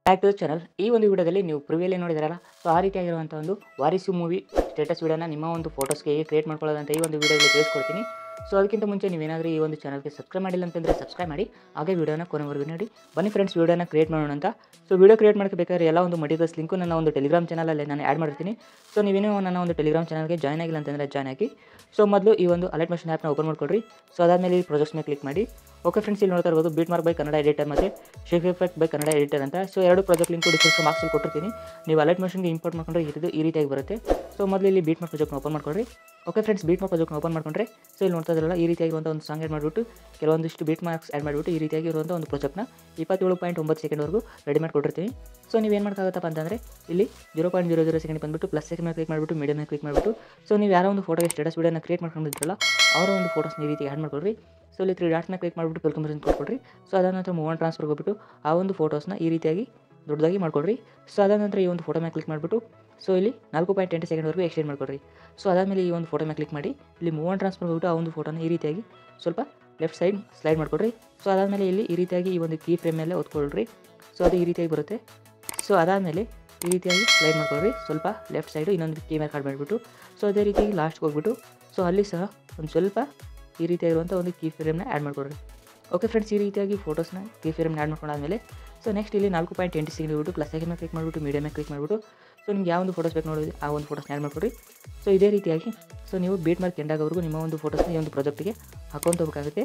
back to channel ಈ ಒಂದು ವಿಡಿಯೋದಲ್ಲಿ ನೀವು ಪ್ರಿವಿಯಲ್ಲಿ ನೋಡಿದಾರಲ್ಲ ಸೊ ಆ ರೀತಿಯಾಗಿರುವಂಥ ಒಂದು ವಾರಿಸು ಮೂವಿ ಸ್ಟೇಟಸ್ ವಿಡಿಯೋನ ನಿಮ್ಮ ಒಂದು ಫೋಟೋಸ್ಗೆ ಹೇಗೆ ಕ್ರಿಯೇಟ್ ಮಾಡ್ಕೊಳ್ಳೋದಂತ ಈ ಒಂದು ವಿಡಿಯೋದಲ್ಲಿ ತಿಳಿಸ್ಕೊಡ್ತೀನಿ ಸೊ ಅದಕ್ಕಿಂತ ಮುಂಚೆ ನೀವೇನಾದರೂ ಈ ಒಂದು ಚಾನಲ್ಗೆ ಸಬ್ಸ್ಕ್ರೈಬ್ ಮಾಡಿಲ್ಲ ಅಂತಂದರೆ ಸಬ್ಸ್ಕ್ರೈಬ್ ಮಾಡಿ ಹಾಗೆ ವಿಡಿಯೋನ ಕೊನೆವರೆಗೂ ನೋಡಿ ಬನ್ನಿ ಫ್ರೆಂಡ್ಸ್ ವಿಡಿಯೋನ ಕ್ರಿಯೇಟ್ ಮಾಡೋಣ ಅಂತ ಸೊ ವಿಡಿಯೋ ಕ್ರಿಯೇಟ್ ಮಾಡಬೇಕಾದ್ರೆ ಎಲ್ಲ ಒಂದು ಮಟೀರಿಯಲ್ಸ್ ಲಿಂಕು ನನ್ನ ಒಂದು ಟೆಲಿಗ್ರಾಮ್ ಚಾನಲಲ್ಲಿ ನಾನು ಆ್ಯಡ್ ಮಾಡಿರ್ತೀನಿ ಸೊ ನೀವೇನೋ ನನ್ನ ಒಂದು ಟೆಲಿಗ್ರಾಮ್ ಚಾನಲ್ಗೆ ಜಾಯ್ನ್ ಆಗಿಲ್ಲ ಅಂತಂದರೆ ಜಾಯ್ನ್ ಆಗಿ ಸೊ ಮೊದಲು ಈ ಒಂದು ಅಲರ್ಟ್ ಮಷನ್ ಆ್ಯಪ್ನ ಓಪನ್ ಮಾಡ್ಕೊಡ್ರಿ ಸೊ ಅದಾದಮೇಲೆ ಈ ಪ್ರಾಜೆಕ್ಟ್ಸ್ ಮೇಲೆ ಕ್ಲಿಕ್ ಮಾಡಿ ಓಕೆ ಫ್ರೆಂಡ್ಸ್ ಇಲ್ಲಿ ನೋಡ್ತಾ ಇರ್ಬೋದು beat mark by Kannada editor ಮತ್ತು shake effect by Kannada editor ಅಂತ ಸೊ ಎರಡು ಪ್ರಾಜೆಕ್ಟ್ ಲಿಂಕು ಡಿಸ್ಕ್ರಿಪ್ಷನ್ ಬಾಕ್ಸಲ್ಲಿ ಕೊಟ್ಟಿರ್ತೀನಿ ನೀವು ಅಲರ್ಟ್ ಮಷನ್ಗೆ ಇಂಪೋರ್ಟ್ ಮಾಡ್ಕೊಂಡ್ರೆ ಇದು ಈ ರೀತಿಯಾಗಿ ಬರುತ್ತೆ ಸೊ ಮೊದಲು ಇಲ್ಲಿ ಬೀಟ್ ಮಾರ್ಕ್ ಪ್ರಾಜೆಕ್ಟ್ನ ಓಪನ್ ಮಾಡ್ಕೊಡ್ರಿ ಓಕೆ ಫ್ರೆಂಡ್ಸ್ ಬೀಟ್ ಮಾರ್ಕ್ ಪ್ರಾಜೆಕ್ಟ್ನ ಓಪನ್ ಮಾಡ್ಕೊಂಡ್ರೆ ಸೊ ಇಲ್ಲಿ ನೋಡ್ತಾ ಇದ್ರಲ್ಲ ಈ ರೀತಿಯಾಗಿರುವಂಥ ಒಂದು ಸಾಂಗ್ ಆ್ಯಡ್ ಮಾಡಿಬಿಟ್ಟು ಕೆಲವೊಂದಿಷ್ಟು ಬೀಟ್ ಮಾರ್ಕ್ಸ್ ಆ್ಯಡ್ ಮಾಡಿಬಿಟ್ಟು ಈ ರೀತಿಯಾಗಿ ಇರುವಂಥ ಒಂದು ಪ್ರಾಜೆಕ್ಟ್ನ ಇಪ್ಪತ್ತೇಳು ಪಾಯಿಂಟ್ ಒಂಬತ್ತು ಸೆಕೆಂಡ್ವರೆಗೂ ರೆಡಿ ಮಾಡಿ ಕೊಟ್ಟಿರ್ತೀನಿ ಸೊ ನೀವೇನು ಮಾಡೋಕ್ಕಾಗತ್ತಪ್ಪ ಅಂತಂದರೆ ಇಲ್ಲಿ zero point zero zero second ಬಂದುಬಿಟ್ಟು ಪ್ಲಸ್ ಸೆಕೆಂಡ್ ಮೇಲೆ ಕ್ಲಿಕ್ ಮಾಡಿಬಿಟ್ಟು ಮೀಡಿಯಮ್ ಮೇಲೆ ಕ್ಲಿಕ್ ಮಾಡಿಬಿಟ್ಟು ಸೊ ನೀವು ಯಾರೋ ಒಂದು ಫೋಟೋಗೆ ಸ್ಟೇಟಸ್ ವಿಡಿಯೋನ ಕ್ರಿಯೇಟ್ ಮಾಡ್ಕೊಂಡಿದ್ರಲ್ಲ ಅವರ ಒಂದು ಫೋಟೋಸ್ನ ಈ ರೀತಿ ಆ್ಯಡ್ ಮಾಡ್ಕೊಳ್ರಿ ಸೊ ಇಲ್ಲಿ ತ್ರೀ ಡಾಟ್ಸ್ನ ಕ್ಲಿಕ್ ಮಾಡಿಬಿಟ್ಟು ಕಲ್ಕೊಂಬರ್ಸ್ ಕೊಟ್ಕೊಡ್ರಿ ಸೊ ಅದಾದ ನಂತರ ಮೂವನ್ ಟ್ರಾನ್ಸ್ಫರ್ಗೆ ಹೋಗ್ಬಿಟ್ಟು ಆ ಒಂದು ಫೋಟೋಸ್ನ ಈ ರೀತಿಯಾಗಿ ದೊಡ್ಡದಾಗಿ ಮಾಡ್ಕೊಡ್ರಿ ಸೊ ಅದಾದ ನಂತರ ಈ ಒಂದು ಫೋಟೋ ಮೇಲೆ ಕ್ಲಿಕ್ ಮಾಡಿಬಿಟ್ಟು ಸೊ ಇಲ್ಲಿ ನಾಲ್ಕು ಪಾಯಿಂಟ್ ಎಂಟು ಸೆಕೆಂಡ್ವರೆಗೂ ಎಕ್ಸ್ಟೆಂಡ್ ಮಾಡ್ಕೊಡ್ರಿ ಸೊ ಅದಾದಮೇಲೆ ಈ ಒಂದು ಫೋಟೋ ಮೇಲೆ ಕ್ಲಿಕ್ ಮಾಡಿ ಇಲ್ಲಿ ಮೂವನ್ ಟ್ರಾನ್ಸ್ಫರ್ ಹೋಗ್ಬಿಟ್ಟು ಆ ಒಂದು ಫೋಟೋನ ಈ ರೀತಿಯಾಗಿ ಸ್ವಲ್ಪ ಲೆಫ್ಟ್ ಸೈಡ್ ಸ್ಲೈಡ್ ಮಾಡ್ಕೊಡ್ರಿ ಸೊ ಅದಾದಮೇಲೆ ಇಲ್ಲಿ ಈ ರೀತಿಯಾಗಿ ಈ ಒಂದು ಕೀ ಫ್ರೇಮ್ ಮೇಲೆ ಒತ್ಕೊಳ್ರಿ ಸೊ ಅದು ಈ ರೀತಿಯಾಗಿ ಬರುತ್ತೆ ಸೊ ಅದಾದಮೇಲೆ ಈ ರೀತಿಯಾಗಿ ಸ್ಲೈಡ್ ಮಾಡ್ಕೊಳ್ರಿ ಸ್ವಲ್ಪ ಲೆಫ್ಟ್ ಸೈಡು ಇನ್ನೊಂದು ಕೀ ಮೇಲೆ ಕಾರ್ಡ್ ಮಾಡಿಬಿಟ್ಟು ಸೊ ಅದೇ ರೀತಿಯಾಗಿ ಲಾಸ್ಟ್ಗೆ ಹೋಗ್ಬಿಟ್ಟು ಸೊ ಅಲ್ಲಿ ಸಹ ಒಂದು ಸ್ವಲ್ಪ ಈ ರೀತಿಯಾಗಿರುವಂಥ ಒಂದು ಕೀ ಫ್ರೇಮ್ನ ಆ್ಯಡ್ ಮಾಡ್ಕೊಳ್ರಿ ಓಕೆ ಫ್ರೆಂಡ್ಸ್ ಈ ರೀತಿಯಾಗಿ ಫೋಟೋಸ್ನ ಕೀ ಫ್ರೇಮ್ನ ಆ್ಯಡ್ ಮಾಡ್ಕೊಂಡಾದ್ಮೇಲೆ ಸೊ ನೆಕ್ಸ್ಟ್ ಇಲ್ಲಿ ನಾಲ್ಕು ಪಾಯಿಂಟ್ ಎಂಟು ಸೆಕೆಂಡ್ ಬಿಟ್ಟು ಪ್ಲಸ್ ಸೆಕೆಂಡ್ ಮೇಲೆ ಕ್ಲಿಕ್ ಮಾಡಿಬಿಟ್ಟು ಮೀಡಿಯಮ್ ಮೇಲೆ ಕ್ಲಿಕ್ ಮಾಡಿಬಿಟ್ಟು ಸೊ ನಿಮ್ಗೆ ಯಾವ ಒಂದು ಫೋಟೋಸ್ ಬೇಕು ನೋಡಿ ಆ ಒಂದು ಫೋಟೋಸ್ನ ಆ್ಯಡ್ ಮಾಡ್ಕೊಡ್ರಿ ಸೊ ಇದೇ ರೀತಿಯಾಗಿ ಸೊ ನೀವು ಬೀಟ್ ಮಾರ್ಕ್ ಎಂಡಾಗೋವರೆಗೂ ನಿಮ್ಮ ಒಂದು ಫೋಟೋಸ್ನ ಈ ಒಂದು ಪ್ರಾಜೆಕ್ಟಿಗೆ ಹಾಕೊಂತ ಹೋಗಬೇಕಾಗುತ್ತೆ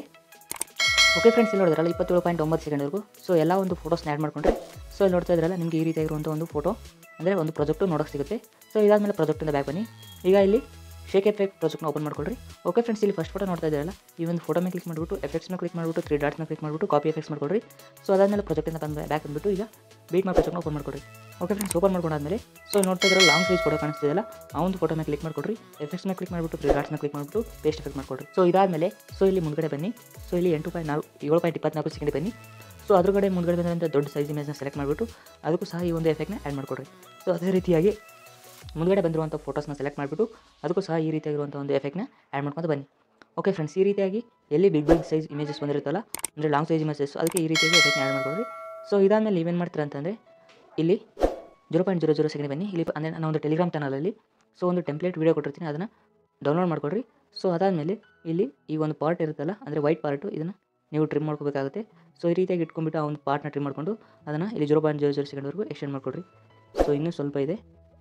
ಓಕೆ ಫ್ರೆಂಡ್ಸ್ ಇಲ್ಲಿ ನೋಡಿದ್ರಲ್ಲ ಇಪ್ಪತ್ತೇಳು ಪಾಯಿಂಟ್ ಒಂಬತ್ತು ಸೆಕೆಂಡ್ವರೆಗೂ ಸೊ ಎಲ್ಲ ಒಂದು ಫೋಟೋಸ್ನ ಆ್ಯಡ್ ಮಾಡ್ಕೊಂಡ್ರೆ ಸೊ ಇಲ್ಲಿ ನೋಡ್ತಾ ಇದ್ರಲ್ಲ ನಿಮಗೆ ಈ ರೀತಿಯಾಗಿರುವಂಥ ಒಂದು ಫೋಟೋ ಅಂದರೆ ಒಂದು ಪ್ರಾಜೆಕ್ಟು ನೋಡೋಕೆ ಸಿಗುತ್ತೆ ಸೊ ಇದಾದಮೇಲೆ ಪ್ರಾಜೆಕ್ಟಿಂದ ಬ್ಯಾಕ್ ಬನ್ನಿ ಈಗ ಇಲ್ಲಿ ಶೇಕ್ ಎಫೆಕ್ಟ್ ಪ್ರಾಜೆಕ್ಟ್ನ ಓಪನ್ ಮಾಡ್ಕೊಳ್ರಿ ಓಕೆ ಫ್ರೆಂಡ್ಸ್ ಇಲ್ಲಿ ಫಸ್ಟ್ ಫೋಟೋ ನೋಡ್ತಾ ಇದ್ದೀರಲ್ಲ ಈ ಒಂದು ಫೋಟೋ ಮೇಲೆ ಕ್ಲಿಕ್ ಮಾಡಿಬಿಟ್ಟು ಎಫೆಕ್ಟ್ಸ್ನ ಕ್ಲಿಕ್ ಮಾಡಿಬಿಟ್ಟು ತ್ರೀ ಡಾಟ್ಸ್ನ ಕ್ಲಿಕ್ ಮಾಡಿಬಿಟ್ಟು ಕಾಪಿ ಎಫೆಕ್ಟ್ಸ್ ಮಾಡ್ಕೊಳ್ರಿ ಸೊ ಅದಾದಮೇಲೆ ಪ್ರಾಜೆಕ್ಟಿಂದ ಬಂದು ಬ್ಯಾಕ್ ಬಂದುಬಿಟ್ಟು ಈಗ ಬೀಟ್ ಮಾಡಿ ಪ್ರಾಜೆಕ್ಟ್ನ ಓಪನ್ ಮಾಡ್ಕೊಡ್ರಿ ಓಕೆ ಫ್ರೆಂಡ್ಸ್ ಓಪನ್ ಮಾಡ್ಕೊಂಡಾದ್ಮೇಲೆ ಸೊ ನೋಡ್ತಾ ಇದ್ರೆ ಲಾಂಗ್ ಸೈಜ್ ಫೋಟೋ ಕಾಣಿಸ್ತಿದೆಯಲ್ಲ ಆ ಒಂದು ಫೋಟೋ ಮೇಲೆ ಕ್ಲಿಕ್ ಮಾಡ್ಕೊಡ್ರಿ ಎಫೆಕ್ಟ್ಸ್ನ ಕ್ಲಿಕ್ ಮಾಡಿಬಿಟ್ಟು ತ್ರೀ ಡಾಟ್ಸ್ನ ಕ್ಲಿಕ್ ಮಾಡಿಬಿಟ್ಟು ಪೇಸ್ಟ್ ಎಫೆಕ್ಟ್ ಮಾಡ್ಕೊಡ್ರಿ ಸೊ ಇದಾದಮೇಲೆ ಸೊ ಇಲ್ಲಿ ಮುಂದ್ಗಡೆ ಬನ್ನಿ ಸೊ ಇಲ್ಲಿ ಎಂಟು ಪಾಯಿಂಟ್ ನಾಲ್ಕು ಏಳು ಪಾಯಿಂಟ್ ಇಪ್ಪತ್ನಾಲ್ಕು ಸೆಕೆಂಡ್ ಬನ್ನಿ ಸೊ ಅದ್ರಗಡೆ ಮುಂದ್ಗಡೆ ಬಂದಂಥ ದೊಡ್ಡ ಸೈಜ್ ಇಮೇಜ್ನ ಸೆಲೆಕ್ಟ್ ಮಾಡಿಬಿಟ್ಟು ಅದಕ್ಕೂ ಸಹ ಈ ಒಂದು ಎಫೆಕ್ಟ್ನ ಆ್ಯಡ್ ಮಾಡ್ಕೊಡ್ರಿ ಸೊ ಅದೇ ರೀತಿಯಾಗಿ ಮುಂದ್ಗಡೆ ಬಂದಿರುವಂಥ ಫೋಟೋಸ್ನ ಸೆಲೆಕ್ಟ್ ಮಾಡಿಬಿಟ್ಟು ಅದಕ್ಕೂ ಸಹ ಈ ರೀತಿಯಾಗಿರುವಂಥ ಒಂದು ಎಫೆಕ್ಟ್ನ ಆ್ಯಡ್ ಮಾಡ್ಕೊಂಡು ಬನ್ನಿ ಓಕೆ ಫ್ರೆಂಡ್ಸ್ ಈ ರೀತಿಯಾಗಿ ಎಲ್ಲಿ ಬಿಗ್ ಬಿಗ್ ಸೈಜ್ ಇಮೇಜಸ್ ಬಂದಿರುತ್ತಲ್ಲ ಅಂದರೆ ಲಾಂಗ್ ಸೈಜ್ ಇಮೇಜಸ್ ಅದಕ್ಕೆ ಈ ರೀತಿಯಾಗಿ ಎಫೆಕ್ಟ್ನ ಆ್ಯಡ್ ಮಾಡ್ಕೊಡ್ರಿ ಸೊ ಇದಾದಮೇಲೆ ನೀವೇನು ಮಾಡ್ತೀರಾ ಅಂತಂದರೆ ಇಲ್ಲಿ zero point zero zero second ಬನ್ನಿ ಇಲ್ಲಿ ಅಂದರೆ ನಾನು ಒಂದು ಟೆಲಿಗ್ರಾಮ್ ಚಾನಲಲ್ಲಿ ಸೊ ಒಂದು ಟೆಂಪ್ಲೇಟ್ ವೀಡಿಯೋ ಕೊಟ್ಟಿರ್ತೀನಿ ಅದನ್ನು ಡೌನ್ಲೋಡ್ ಮಾಡ್ಕೊಡ್ರಿ ಸೊ ಅದಾದಮೇಲೆ ಇಲ್ಲಿ ಈ ಒಂದು ಪಾರ್ಟ್ ಇರುತ್ತಲ್ಲ ಅಂದರೆ ವೈಟ್ ಪಾರ್ಟು ಇದನ್ನು ನೀವು ಟ್ರಿಮ್ ಮಾಡ್ಕೋಬೇಕಾಗುತ್ತೆ ಸೊ ಈ ರೀತಿಯಾಗಿ ಇಟ್ಕೊಂಡ್ಬಿಟ್ಟು ಆ ಒಂದು ಪಾರ್ಟ್ನ ಟ್ರಿಮ್ ಮಾಡಿಕೊಂಡು ಅದನ್ನು ಇಲ್ಲಿ ಜೀರೋ ಪಾಯಿಂಟ್ ಜೀರೋ ಜೀರೋ ಸೆಕೆಂಡ್ವರೆಗೂ ಎಕ್ಸ್ಟೆಂಡ್ ಮಾಡ್ಕೊಡ್ರಿ ಸೊ ಇನ್ನೂ ಸ್ವಲ್ಪ ಇದೆ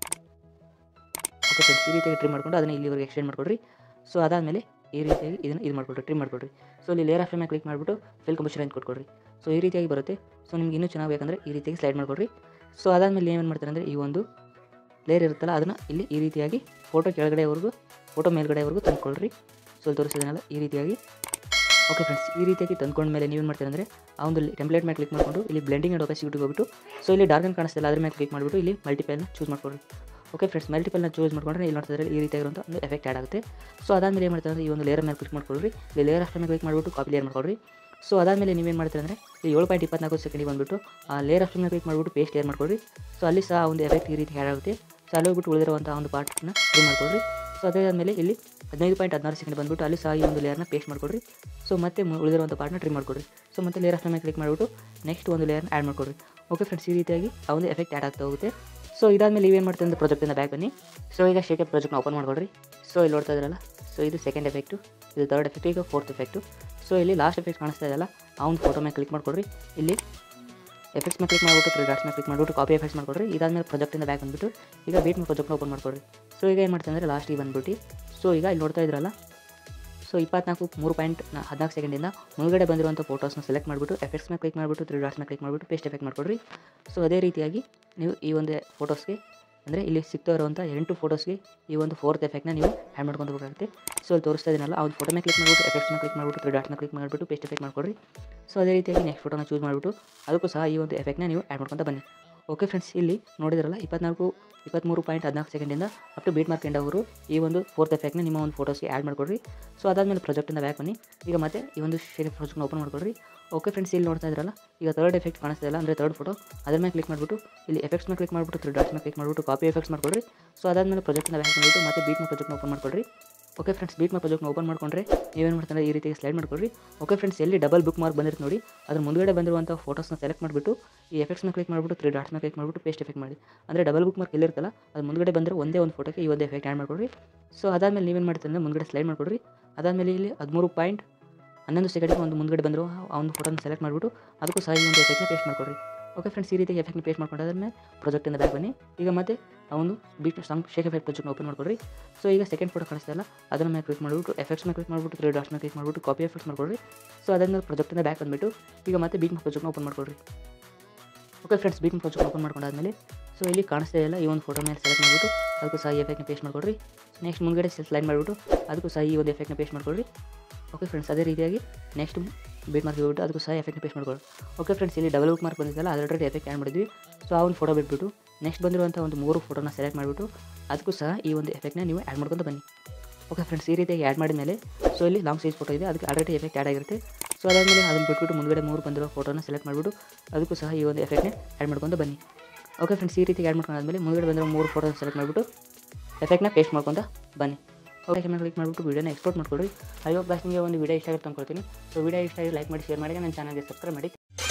ಓಕೆ ಫ್ರೆಂಡ್ಸ್ ಈ ರೀತಿಯಾಗಿ ಟ್ರಿಮ್ ಮಾಡ್ಕೊಂಡು ಅದನ್ನು ಇಲ್ಲಿವರೆಗೆ ಎಕ್ಸ್ಟೆಂಡ್ ಮಾಡ್ಕೊಡ್ರಿ ಸೊ ಅದಾದಮೇಲೆ ಈ ರೀತಿಯಾಗಿ ಇದನ್ನು ಇದು ಮಾಡ್ಕೊಡ್ರಿ ಟ್ರಿಮ್ ಮಾಡ್ಕೊಡ್ರಿ ಸೊ ಇಲ್ಲಿ ಲೇಯರ್ ಆಫ್ ಮೇಲೆ ಕ್ಲಿಕ್ ಮಾಡಿಬಿಟ್ಟು ಫಿಲ್ ಕಂಪೋಷನ್ ಅಂತ ಕೊಟ್ಕೊಡ್ರಿ ಸೊ ಈ ರೀತಿಯಾಗಿ ಬರುತ್ತೆ ಸೊ ನಿಮ್ಗೆ ಇನ್ನೂ ಚೆನ್ನಾಗಿ ಬೇಕಂದರೆ ಈ ರೀತಿಯಾಗಿ ಸ್ಲೈಡ್ ಮಾಡ್ಕೊಡ್ರಿ ಸೊ ಅದಾದಮೇಲೆ ಏನು ಮಾಡ್ತಾರೆ ಅಂದರೆ ಈ ಒಂದು ಲೇಯರ್ ಇರುತ್ತಲ್ಲ ಅದನ್ನು ಇಲ್ಲಿ ಈ ರೀತಿಯಾಗಿ ಫೋಟೋ ಕೆಳಗಡೆವರೆಗೂ ಫೋಟೋ ಮೇಲ್ಗಡೆವರೆಗೂ ತಂದ್ಕೊಳ್ರಿ ಸೊ ಇಲ್ಲಿ ತೋರಿಸಿದನಲ್ಲ ಈ ರೀತಿಯಾಗಿ ಓಕೆ ಫ್ರೆಂಡ್ಸ್ ಈ ರೀತಿಯಾಗಿ ತಂದ್ಕೊಂಡ ಮೇಲೆ ನೀವೇನು ಮಾಡ್ತೀರಾ ಅಂದರೆ ಆ ಒಂದು ಟೆಂಪ್ಲೇಟ್ ಮೇಲೆ ಕ್ಲಿಕ್ ಮಾಡಿಕೊಂಡು ಇಲ್ಲಿ ಬ್ಲೆಂಡಿಂಗ್ ಆ್ಯಂಡ್ ಒಪಾಸಿಟಿಗೆ ಹೋಗ್ಬಿಟ್ಟು ಸೊ ಇಲ್ಲಿ ಡಾರ್ಕ್ ಆ್ಯಂಡ್ ಕಾಣಿಸ್ತಿಲ್ಲ ಅದ್ರ ಮೇಲೆ ಕ್ಲಿಕ್ ಮಾಡಿಬಿಟ್ಟು ಇಲ್ಲಿ ಮಲ್ಟಿಪಲ್ನ ಚೂಸ್ ಮಾಡ್ಕೊಳ್ರಿ ಓಕೆ ಫ್ರೆಂಡ್ಸ್ ಮಲ್ಟಿಪಲ್ನ ಚೂಸ್ ಮಾಡ್ಕೊಂಡ್ರೆ ಇಲ್ಲಿ ನೋಡ್ತಿದ್ರೆ ಈ ರೀತಿಯಾಗಿರುವಂಥ ಒಂದು ಎಫೆಕ್ಟ್ ಆ್ಯಡ್ ಆಗುತ್ತೆ ಸೊ ಅದಾದಮೇಲೆ ಏನು ಮಾಡ್ತಾರೆ ಅಂದರೆ ಈ ಒಂದು ಲೇಯರ್ ಮೇಲೆ ಕ್ಲಿಕ್ ಮಾಡ್ಕೊಳ್ರಿ ಇಲ್ಲಿ ಲೇಯರ್ ಅಷ್ಟೇ ಮೇಲೆ ಕ್ಲಿಕ್ ಮಾಡಿಬಿಟ್ಟು ಕಾಪಿ ಲೇಯರ್ ಮಾಡ್ಕೊಳ್ರಿ ಸೊ ಅದಾದಮೇಲೆ ನೀವೇನು ಮಾಡ್ತೀರಾ ಅಂದರೆ ಈ ಏಳು ಪಾಯಿಂಟ್ ಇಪ್ಪತ್ನಾಲ್ಕು ಸೆಕೆಂಡಿಗೆ ಬಂದುಬಿಟ್ಟು ಆ ಲೇಯರ್ ಅಷ್ಟೇ ಮೇಲೆ ಕ್ಲಿಕ್ ಮಾಡಿಬಿಟ್ಟು ಪೇಸ್ಟ್ ಲೇಯರ್ ಮಾಡ್ಕೊಳ್ರಿ ಸೊ ಅಲ್ಲಿ ಸಹ ಒಂದು ಎಫೆಕ್ಟ್ ಈ ರೀತಿ ಆ್ಯಡ್ ಆಗುತ್ತೆ ಸೊ ಅಲ್ಲಿ ಹೋಗ್ಬಿಟ್ಟು ಉಳಿದಿರುವಂಥ ಒಂದು ಪಾರ್ಟ್ನ ಟ್ರಿಮ್ ಮಾಡ್ಕೊಳ್ರಿ ಸೊ ಅದಾದಮೇಲೆ ಇಲ್ಲಿ ಹದಿನೈದು ಪಾಯಿಂಟ್ ಹದಿನಾರು ಸೆಕೆಂಡ್ ಬಂದುಬಿಟ್ಟು ಅಲ್ಲಿ ಸಹ ಈ ಒಂದು ಲೇಯರ್ನ ಪೇಸ್ಟ್ ಮಾಡ್ಕೊಡ್ರಿ ಸೊ ಮತ್ತೆ ಮು- ಉಳಿದಿರುವಂಥ ಪಾರ್ಟ್ನ ಟ್ರಿಮ್ ಮಾಡ್ಕೊಡ್ರಿ ಸೊ ಮತ್ತೆ ಲೇಯರ್ ಅಷ್ಟೇ ಮೇಲೆ ಕ್ಲಿಕ್ ಮಾಡಿಬಿಟ್ಟು ನೆಕ್ಸ್ಟ್ ಒಂದು ಲೇಯರ್ನ ಆ್ಯಡ್ ಮಾಡ್ಕೊಡ್ರಿ ಓಕೆ ಫ್ರೆಂಡ್ಸ್ ಈ ರೀತಿಯಾಗಿ ಆ ಒಂದು ಎಫೆಕ್ಟ್ ಆ್ಯಡ್ ಆಗ್ತಾ ಹೋಗುತ್ತೆ ಸೊ ಇದಾದಮೇಲೆ ನೀವೇನು ಮಾಡ್ತೀವಿ ಅಂದರೆ ಪ್ರಾಜೆಕ್ಟಿಂದ ಬ್ಯಾಕ್ ಬನ್ನಿ ಸೊ ಈಗ ಶೇಕಪ್ ಪ್ರಾಜೆಕ್ಟ್ನ ಓಪನ್ ಮಾಡ್ಕೊಡ್ರಿ ಸೊ ಇಲ್ಲಿ ನೋಡ್ತಾ ಇದ್ರಲ್ಲ ಸೊ ಇದು ಸೆಕೆಂಡ್ ಎಫೆಕ್ಟು ಇದು ತರ್ಡ್ ಎಫೆಕ್ಟು ಈಗ ಫೋರ್ತ್ ಎಫೆಕ್ಟು ಸೊ ಇಲ್ಲಿ ಲಾಸ್ಟ್ ಎಫೆಕ್ಟ್ ಕಾಣಿಸ್ತಾ ಇದೆಯಲ್ಲ ಆ ಒಂದು ಫೋಟೋ ಮೇಲೆ ಕ್ಲಿಕ್ ಮಾಡ್ಕೊಡ್ರಿ ಇಲ್ಲಿ ಎಫೆಕ್ಟ್ಸ್ ಮೇಲೆ ಕ್ಲಿಕ್ ಮಾಡಿಬಿಟ್ಟು ತ್ರೀ ಡಾಟ್ಸ್ ಮೇಲೆ ಕ್ಲಿಕ್ ಮಾಡಿಬಿಟ್ಟು ಕಾಪಿ ಎಫೆಕ್ಟ್ಸ್ ಮಾಡ್ಕೊಡ್ರಿ ಇದಾದ್ಮೇಲೆ ಪ್ರಾಜೆಕ್ಟಿಂದ ಬ್ಯಾಕ್ ಬಂದುಬಿಟ್ಟು ಈಗ ಬೀಟ್ ಮೇಲೆ ಪ್ರಾಜೆಕ್ಟ್ನ ಓಪನ್ ಮಾಡ್ಕೊಡ್ರಿ ಸೊ ಈಗ ಏನು ಮಾಡ್ತೀನಿ ಅಂದರೆ ಲಾಸ್ಟಿಗೆ ಬಂದ್ಬಿಟ್ಟು ಸೊ ಈಗ ಇಲ್ಲಿ ನೋಡ್ತಾ ಇದ್ರಲ್ಲ ಸೊ ಇಪ್ಪತ್ನಾಲ್ಕು ಮೂರು ಪಾಯಿಂಟ್ ಹದಿನಾಲ್ಕು ಸೆಕೆಂಡಿಂದ ಮುಂದ್ಗಡೆ ಬಂದಿರುವಂಥ ಫೋಟೋಸ್ನ ಸೆಲೆಕ್ಟ್ ಮಾಡಿಬಿಟ್ಟು ಎಫೆಕ್ಟ್ಸ್ ಮೇಲೆ ಕ್ಲಿಕ್ ಮಾಡಿಬಿಟ್ಟು ತ್ರೀ ಡಾಟ್ಸ್ನ ಕ್ಲಿಕ್ ಮಾಡಿಬಿಟ್ಟು ಪೇಸ್ಟ್ ಎಫೆಕ್ಟ್ ಮಾಡ್ಕೊಡ್ರಿ ಸೊ ಅದೇ ರೀತಿಯಾಗಿ ನೀವು ಈ ಒಂದು ಫೋಟೋಸ್ಗೆ ಅಂದರೆ ಇಲ್ಲಿ ಸಿಗ್ತಾ ಇರುವಂಥ ಎಂಟು ಫೋಟೋಸ್ಗೆ ಈ ಒಂದು ಫೋರ್ತ್ ಎಫೆಕ್ಟ್ನ ನೀವು ಹ್ಯಾಂಡ್ ಮಾಡ್ಕೊಂಡು ಹೋಗಬೇಕಾಗುತ್ತೆ ಸೊ ಅಲ್ಲಿ ತೋರಿಸ್ತಾ ಇದೀನಲ್ಲ ಆ ಒಂದು ಫೋಟೋ ಮೇಲೆ ಕ್ಲಿಕ್ ಮಾಡಿಬಿಟ್ಟು ಎಫೆಕ್ಟ್ಸ್ ಮೇಲೆ ಕ್ಲಿಕ್ ಮಾಡಿಬಿಟ್ಟು ತ್ರೀ ಡಾಟ್ಸ್ನ ಕ್ಲಿಕ್ ಮಾಡಿಬಿಟ್ಟು ಪೇಸ್ಟ್ ಎಫೆಕ್ಟ್ ಮಾಡ್ಕೊಡ್ರಿ ಸೊ ಅದೇ ರೀತಿಯಾಗಿ ನೆಕ್ಸ್ಟ್ ಫೋಟೋನ ಚೂಸ್ ಮಾಡಿಬಿಟ್ಟು ಅದಕ್ಕೂ ಸಹ ಈ ಒಂದು ಎಫೆಕ್ಟ್ನ ನೀವು ಆ್ಯಡ್ ಮಾಡ್ಕೊತ ಬನ್ನಿ ಓಕೆ ಫ್ರೆಂಡ್ಸ್ ಇಲ್ಲಿ ನೋಡಿದ್ರಲ್ಲ ಇಪ್ಪತ್ನಾಲ್ಕು ಇಪ್ಪತ್ತ್ಮೂರು ಪಾಯಿಂಟ್ ಹದಿನಾಲ್ಕು ಸೆಕೆಂಡಿಂದ up to beat mark end ಅವರು ಈ ಒಂದು ಫೋರ್ತ್ ಎಫೆಕ್ಟ್ನ ನಿಮ್ಮ ಒಂದು ಫೋಟೋಸ್ಗೆ ಆ್ಯಡ್ ಮಾಡ್ಕೊಡ್ರಿ ಸೊ ಅದಾದಮೇಲೆ ಪ್ರಾಜೆಕ್ಟಿಂದ ಬ್ಯಾಕ್ ಬನ್ನಿ ಈಗ ಮತ್ತೆ ಈ ಒಂದು ಶೇರ್ ಪ್ರಾಜೆಕ್ಟ್ನ ಓಪನ್ ಮಾಡ್ಕೊಡ್ರಿ ಓಕೆ ಫ್ರೆಂಡ್ಸ್ ಇಲ್ಲಿ ನೋಡ್ತಾ ಇದ್ರಲ್ಲ ಈಗ ತರ್ಡ್ ಎಫೆಕ್ಟ್ ಕಾಣಿಸ್ತಾ ಇಲ್ಲ ಅಂದರೆ ತರ್ಡ್ ಫೋಟೋ ಅದ್ರ ಮೇಲೆ ಕ್ಲಿಕ್ ಮಾಡಿಬಿಟ್ಟು ಇಲ್ಲಿ ಎಫೆಕ್ಟ್ಸ್ ಮೇಲೆ ಕ್ಲಿಕ್ ಮಾಡಿಬಿಟ್ಟು ತ್ರೀ ಡಾಟ್ಸ್ ಮೇಲೆ ಕ್ಲಿಕ್ ಮಾಡಿಬಿಟ್ಟು ಕಾಪಿ ಎಫೆಕ್ಟ್ಸ್ ಮಾಡ್ಕೊಡ್ರಿ ಸೊ ಅದಾದಮೇಲೆ ಪ್ರಾಜೆಕ್ಟಿಂದ ಬ್ಯಾಕ್ ಬಂದುಬಿಟ್ಟು ಮತ್ತೆ ಬೀಟ್ ಪ್ರಾಜೆಕ್ಟ್ನ ಓಪನ್ ಮಾಡ್ಕೊಡ್ರಿ ಓಕೆ ಫ್ರೆಂಡ್ಸ್ ಬೀಟ್ ಮಾರ್ಕ್ ಪ್ರಾಜೆಕ್ಟ್ನ ಓಪನ್ ಮಾಡ್ಕೊಂಡ್ರೆ ನೀವೇನು ಮಾಡ್ತಾರೆ ಈ ರೀತಿಯಾಗಿ ಸ್ಲೈಡ್ ಮಾಡ್ಕೊಡ್ರಿ ಓಕೆ ಫ್ರೆಂಡ್ಸ್ ಎಲ್ಲಿ ಡಬಲ್ ಬುಕ್ ಮಾರ್ಕ್ ಬಂದಿರುತ್ತೆ ನೋಡಿ ಅದ್ರ ಮುಂದ್ಗಡೆ ಬಂದಿರುವಂಥ ಫೋಟೋಸ್ನ ಸೆಲೆಕ್ಟ್ ಮಾಡಿಬಿಟ್ಟು ಈ ಎಫೆಕ್ಟ್ಸ್ನ ಕ್ಲಿಕ್ ಮಾಡಿಬಿಟ್ಟು ತ್ರೀ ಡಾಟ್ಸ್ನ ಕ್ಲಿಕ್ ಮಾಡಿಬಿಟ್ಟು ಪೇಸ್ಟ್ ಎಫೆಕ್ಟ್ ಮಾಡಿ ಅಂದರೆ ಡಬಲ್ ಬುಕ್ ಮಾರ್ಕ್ ಎಲ್ಲಿರುತ್ತಲ್ಲ ಅದು ಮುಂದ್ಗಡೆ ಬಂದರೆ ಒಂದೇ ಒಂದು ಫೋಟೋಕ್ಕೆ ಈ ಒಂದು ಎಫೆಕ್ಟ್ ಆ್ಯಡ್ ಮಾಡ್ಕೊಡ್ರಿ ಸೊ ಅದಾದಮೇಲೆ ನೀವೇನು ಮಾಡ್ತೀರಿ ಅಂದರೆ ಮುಂದ್ಗಡೆ ಸ್ಲೈಡ್ ಮಾಡ್ಕೊಡ್ರಿ ಅದಾದಮೇಲೆ ಇಲ್ಲಿ ಹದಿಮೂರು ಪಾಯಿಂಟ್ ಹನ್ನೊಂದು ಸೆಕೆಂಡಿಗೆ ಒಂದು ಮುಂದ್ಗಡೆ ಬಂದರು ಆ ಒಂದು ಫೋಟೋನ ಸೆಲೆಕ್ಟ್ ಮಾಡಿಬಿಟ್ಟು ಅದಕ್ಕೂ ಸಹ ಈ ಒಂದು ಎಫೆಕ್ಟ್ನ ಪೇಸ್ಟ್ ಮಾಡ್ಕೊಡ್ರಿ ಓಕೆ ಫ್ರೆಂಡ್ಸ್ ಈ ರೀತಿ ಎಫೆಕ್ಟ್ನ ಪೇಸ್ಟ್ ಮಾಡ್ಕೊಂಡಾದ್ಮೇಲೆ ಪ್ರಾಜೆಕ್ಟಿಂದ ಬ್ಯಾಕ್ ಬನ್ನಿ ಈಗ ಮತ್ತೆ ಆ ಒಂದು ಬೀಟ್ ಸಾಂಗ್ ಶೇಕ್ ಎಫೆಕ್ಟ್ ಪ್ರಾಜೆಕ್ಟ್ನ ಓಪನ್ ಮಾಡ್ಕೊಡ್ರಿ ಸೊ ಈಗ ಸೆಕೆಂಡ್ ಫೋಟೋ ಕಾಣಿಸ್ತಾ ಇಲ್ಲ ಅದನ್ನ ಮೇಲೆ ಕ್ಲಿಕ್ ಮಾಡಿಬಿಟ್ಟು ಎಫೆಕ್ಟ್ಸ್ನ ಕ್ಲಿಕ್ ಮಾಡಿಬಿಟ್ಟು ತ್ರೀ ಡಾಟ್ಸ್ನ ಕ್ಲಿಕ್ ಮಾಡಿಬಿಟ್ಟು ಕಾಪಿ ಎಫೆಕ್ಟ್ಸ್ ಮಾಡ್ಕೊಡ್ರಿ ಸೊ ಅದಾದ್ಮೇಲೆ ಪ್ರಾಜೆಕ್ಟಿಂದ ಬ್ಯಾಕ್ ಬಂದುಬಿಟ್ಟು ಈಗ ಮತ್ತೆ ಬೀಟ್ ಪ್ರಾಜೆಕ್ಟ್ನ ಓಪನ್ ಮಾಡ್ಕೊಡ್ರಿ okay friends beat project open ಮಾಡ್ಕೊಂಡಾದ್ಮೇಲೆ ಸೊ ಇಲ್ಲಿ ಕಾಣಿಸ್ತಾ ಇಲ್ಲ ಈ ಒಂದು ಫೋಟೋ ಮೇಲೆ ಸೆಲೆಕ್ಟ್ ಮಾಡಿಬಿಟ್ಟು ಅದಕ್ಕೂ ಸಹ ಈ ಎಫೆಕ್ಟ್ನ ಪೇಸ್ಟ್ ಮಾಡ್ಕೊಡ್ರಿ ನೆಕ್ಸ್ಟ್ ಮುಂದ್ಗಡೆ ಸ್ಲೈಡ್ ಮಾಡಿಬಿಟ್ಟು ಅದಕ್ಕೂ ಸಹ ಈ ಒಂದು ಎಫೆಕ್ಟ್ನ ಪೇಸ್ಟ್ ಮಾಡ್ಕೊಡ್ರಿ ಓಕೆ ಫ್ರೆಂಡ್ಸ್ ಅದೇ ರೀತಿಯಾಗಿ ನೆಕ್ಸ್ಟ್ ಬೀಟ್ ಮಾರ್ಕ್ ಹೋಗ್ಬಿಟ್ಟು ಅದಕ್ಕೂ ಸಹ ಎಫೆಕ್ಟ್ನ ಪೇಸ್ಟ್ ಮಾಡ್ಕೊಳ್ಳಿ ಓಕೆ ಫ್ರೆಂಡ್ಸ್ ಇಲ್ಲಿ ಡಬಲ್ ಬುಕ್ ಮಾರ್ಕ್ ಬಂದಿದ್ದಲ್ಲ ಅದರಲ್ಲಿ ಎಫೆಕ್ಟ್ ಆ್ಯಡ್ ಮಾಡಿದ್ವಿ ಸೊ ಆ ಒಂದು ಫೋಟೋ ಬಿಟ್ಬಿಟ್ಟು ನೆಕ್ಸ್ಟ್ ಬಂದಿರುವಂಥ ಒಂದು ಮೂರು ಫೋಟೋನ ಸೆಲೆಕ್ಟ್ ಮಾಡಿಬಿಟ್ಟು ಅದಕ್ಕೂ ಸಹ ಈ ಒಂದು ಎಫೆಕ್ಟ್ನ ನೀವು ಆ್ಯಡ್ ಮಾಡ್ಕೊಂಡು ಬನ್ನಿ ಓಕೆ ಫ್ರೆಂಡ್ಸ್ ಈ ರೀತಿಯಾಗಿ ಆ್ಯಡ್ ಮಾಡಿದ ಮೇಲೆ ಸೊ ಇಲ್ಲಿ ಲಾಂಗ್ ಸೈಜ್ ಫೋಟೋ ಇದೆ ಅದಕ್ಕೆ ಆಲ್ರೆಡಿ ಎಫೆಕ್ಟ್ ಆ್ಯಡ್ ಆಗಿರುತ್ತೆ ಸೊ ಅದಾದಮೇಲೆ ಅದನ್ನು ಬಿಟ್ಬಿಟ್ಟು ಮುಂದ್ಗಡೆ ಮೂರು ಬಂದಿರೋ ಫೋಟೋನ ಸೆಲೆಕ್ಟ್ ಮಾಡಿಬಿಟ್ಟು ಅದಕ್ಕೂ ಸಹ ಈ ಒಂದು ಎಫೆಕ್ಟ್ನ ಆ್ಯಡ್ ಮಾಡ್ಕೊಂಡು ಬನ್ನಿ ಓಕೆ ಫ್ರೆಂಡ್ಸ್ ಈ ರೀತಿ ಆ್ಯಡ್ ಮಾಡ್ಕೊಂಡಾದ್ಮೇಲೆ ಮುಂದ್ಗಡೆ ಬಂದಿರೋ ಮೂರು ಫೋಟೋನ ಸೆಲೆಕ್ಟ್ ಮಾಡಿಬಿಟ್ಟು ಎಫೆಕ್ಟ್ನ ಪೇಸ್ಟ್ ಮಾಡ್ಕೊಂಡು ಬನ್ನಿ ಓಕೆ ಮೇಲೆ ಕ್ಲಿಕ್ ಮಾಡಿಬಿಟ್ಟು ವೀಡಿಯೋನ ಎಕ್ಸ್ಪೋರ್ಟ್ ಮಾಡ್ಕೊಡ್ರಿ ಐ ಹೋಪ್ ಗಾಸ್ ನಿಮಗೆ ಒಂದು ವಿಡಿಯೋ ಇಷ್ಟ ಆಗುತ್ತೆ ಅಂದ್ಕೊಳ್ತೀನಿ ಸೊ ವಿಡಿಯೋ ಇಷ್ಟ ಆಗಿ ಲೈಕ್ ಮಾಡಿ ಶೇರ್ ಮಾಡಿ ನನ್ನ ಚಾನಲ್ಗೆ ಸಬ್ಸ್ಕ್ರೈಬ್ ಮಾಡಿ